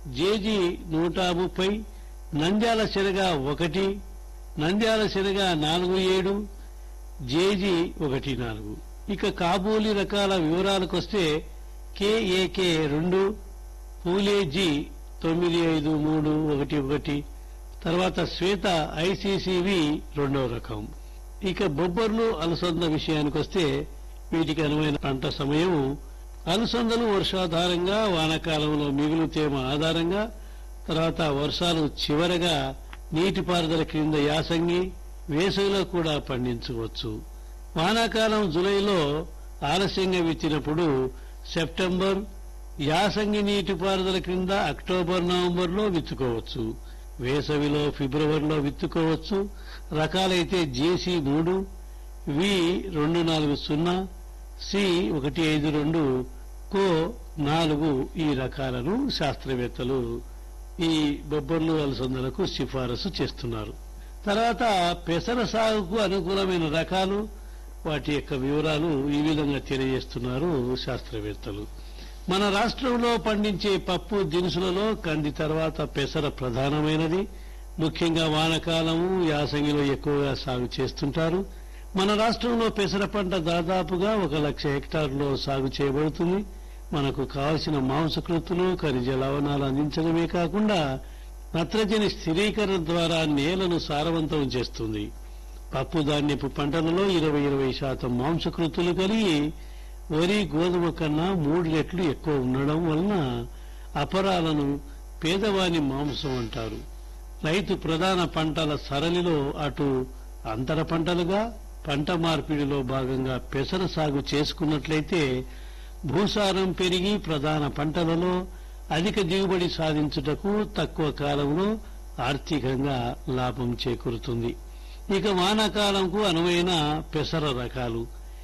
JG నూట ముప్పై నంద్యాల శనగ ఒకటి నంద్యాల శనగ నాలుగు ఏడు జేజీ ఒకటి నాలుగు ఇక కాబూలి రకాల వివరాలకొస్తే కేఏకే రెండు పూలేజీ తొమ్మిది ఐదు మూడు ఒకటి ఒకటి తర్వాత శ్వేత ఐసీసీవి రెండో రకం ఇక బొబ్బర్లు అలసంద విషయానికొస్తే వీటికి అనువైన పంట సమయం అలసందలు వర్షాధారంగా వానాకాలంలో మిగులు తేమ ఆధారంగా తర్వాత వర్షాలు చివరగా నీటిపారుదల క్రింద యాసంగి వేసవిలో కూడా పండించవచ్చు వానాకాలం జులైలో ఆలస్యంగా విత్తినప్పుడు సెప్టెంబర్ యాసంగి నీటిపారుదల క్రింద అక్టోబర్ నవంబర్లో విత్తుకోవచ్చు వేసవిలో ఫిబ్రవరిలో విత్తుకోవచ్చు రకాలైతే జేసీ మూడు వి రెండు నాలుగు సున్నా సి ఒకటి ఐదు రెండు కో నాలుగు ఈ రకాలను శాస్త్రవేత్తలు ఈ బొబ్బర్లు అలసందలకు సిఫారసు చేస్తున్నారు తర్వాత పెసర సాగుకు అనుకూలమైన రకాలు వాటి యొక్క వివరాలు ఈ విధంగా తెలియజేస్తున్నారు శాస్త్రవేత్తలు మన రాష్ట్రంలో పండించే పప్పు దినుసులలో కంది తర్వాత పెసర ప్రధానమైనది ముఖ్యంగా వానకాలము యాసంగిలో ఎక్కువగా సాగు చేస్తుంటారు మన రాష్ట్రంలో పెసర పంట దాదాపుగా ఒక లక్ష హెక్టార్లో సాగు చేయబడుతుంది మనకు కావలసిన మాంసకృతులు ఖనిజ లవణాలు అందించడమే కాకుండా నత్రజని స్థిరీకరణ ద్వారా నేలను సారవంతం చేస్తుంది పప్పు ధాన్యపు పంటలలో ఇరవై ఇరవై శాతం మాంసకృతులు కలిగి వరి గోధుమ కన్నా మూడు రెట్లు ఎక్కువ ఉండడం వలన అపరాలను పేదవాని మాంసం అంటారు రైతు ప్రధాన పంటల సరళిలో అటు అంతర పంటలుగా పంట మార్పిడిలో భాగంగా పెసర సాగు చేసుకున్నట్లయితే భూసారం పెరిగి ప్రధాన పంటలలో అధిక దిగుబడి సాధించుటకు తక్కువ కాలంలో ఆర్థికంగా లాభం చేకూరుతుంది ఇక వానాకాలంకు అనువైన పెసర రకాలు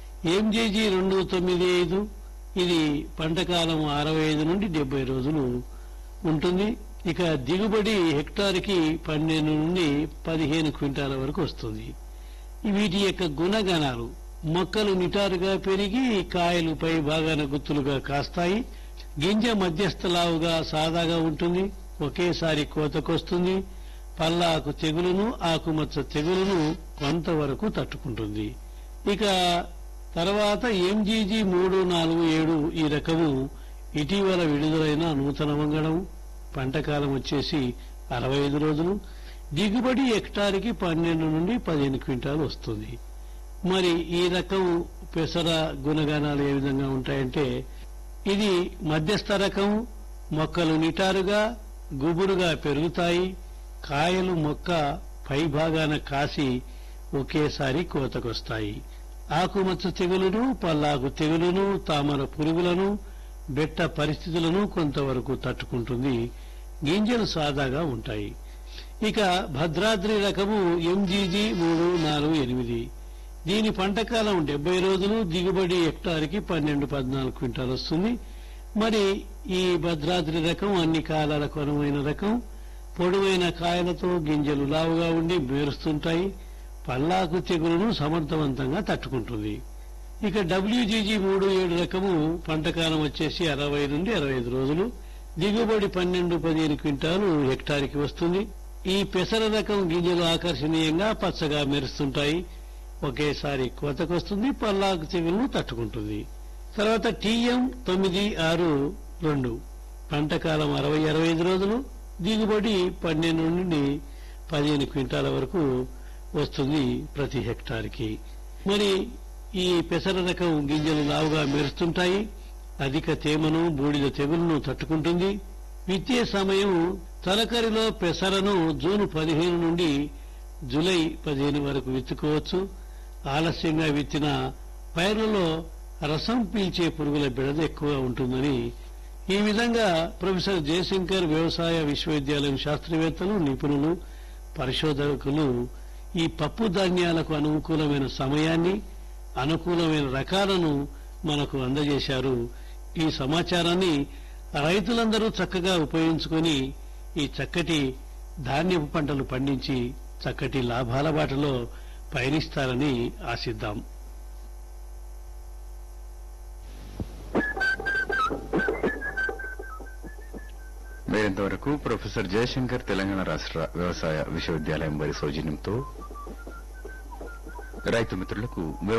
ఎంజేజీ రెండు తొమ్మిది ఐదు ఇది పంటకాలం అరవై ఐదు నుండి డెబ్బై రోజులు ఉంటుంది ఇక దిగుబడి హెక్టార్కి పన్నెండు నుండి పదిహేను క్వింటాల వరకు వస్తుంది వీటి యొక్క గుణగణాలు మొక్కలు నిటారుగా పెరిగి కాయలు పై భాగాన గుత్తులుగా కాస్తాయి గింజ మధ్యస్థ లావుగా సాదాగా ఉంటుంది ఒకేసారి కోతకొస్తుంది పల్లాకు తెగులును ఆకుమచ్చ తెగులును కొంతవరకు తట్టుకుంటుంది ఇక తర్వాత ఎంజీజీ మూడు నాలుగు ఏడు ఈ రకము ఇటీవల విడుదలైన నూతన వంగడం పంటకాలం వచ్చేసి అరవై ఐదు రోజులు దిగుబడి హెక్టార్కి పన్నెండు నుండి పదిహేను క్వింటాలు వస్తుంది మరి ఈ రకం పెసర గుణగణాలు ఏ విధంగా ఉంటాయంటే ఇది మధ్యస్థ రకం మొక్కలు నిటారుగా గుబురుగా పెరుగుతాయి కాయలు మొక్క పై భాగాన కాసి ఒకేసారి కోతకొస్తాయి ఆకుమచ్చ తెగులును పల్లాకు తెగులును తామర పురుగులను బెట్ట పరిస్థితులను కొంతవరకు తట్టుకుంటుంది గింజలు సాదాగా ఉంటాయి ఇక భద్రాద్రి రకము ఎంజీజీ మూడు నాలుగు ఎనిమిది దీని పంటకాలం డెబ్బై రోజులు దిగుబడి హెక్టార్కి పన్నెండు పద్నాలుగు క్వింటాల్ వస్తుంది మరి ఈ భద్రాద్రి రకం అన్ని కాలాలకు అనువైన రకం పొడవైన కాయలతో గింజలు లావుగా ఉండి మేరుస్తుంటాయి పల్లాకు తెగులను సమర్థవంతంగా తట్టుకుంటుంది ఇక డబ్ల్యూజీజీ మూడు ఏడు రకము పంటకాలం వచ్చేసి అరవై నుండి అరవై ఐదు రోజులు దిగుబడి పన్నెండు పదిహేను క్వింటాలు హెక్టార్కి వస్తుంది ఈ పెసర రకం గింజలు ఆకర్షణీయంగా పచ్చగా మెరుస్తుంటాయి ఒకేసారి కోతకొస్తుంది పల్లాకు తెగులను తట్టుకుంటుంది తర్వాత టీఎం తొమ్మిది ఆరు రెండు పంటకాలం అరవై అరవై ఐదు రోజులు దిగుబడి పన్నెండు నుండి పదిహేను క్వింటాల వరకు వస్తుంది ప్రతి హెక్టార్కి మరి ఈ పెసర రకం గింజలు లావుగా మెరుస్తుంటాయి అధిక తేమను బూడిద తెగులను తట్టుకుంటుంది విత్తే సమయం తలకరిలో పెసరను జూన్ పదిహేను నుండి జూలై పదిహేను వరకు విత్తుకోవచ్చు ఆలస్యంగా విత్తిన పైర్లలో రసం పీల్చే పురుగుల బెడద ఎక్కువగా ఉంటుందని ఈ విధంగా ప్రొఫెసర్ జయశంకర్ వ్యవసాయ విశ్వవిద్యాలయం శాస్త్రవేత్తలు నిపుణులు పరిశోధకులు ఈ పప్పు ధాన్యాలకు అనుకూలమైన సమయాన్ని అనుకూలమైన రకాలను మనకు అందజేశారు ఈ సమాచారాన్ని రైతులందరూ చక్కగా ఉపయోగించుకొని ఈ చక్కటి ధాన్యపు పంటలు పండించి చక్కటి లాభాల బాటలో పయనిస్తారని ఆశిద్దాం మీరింతవరకు ప్రొఫెసర్ జయశంకర్ తెలంగాణ రాష్ట్ర వ్యవసాయ విశ్వవిద్యాలయం వారి సౌజన్యంతో రైతు మిత్రులకు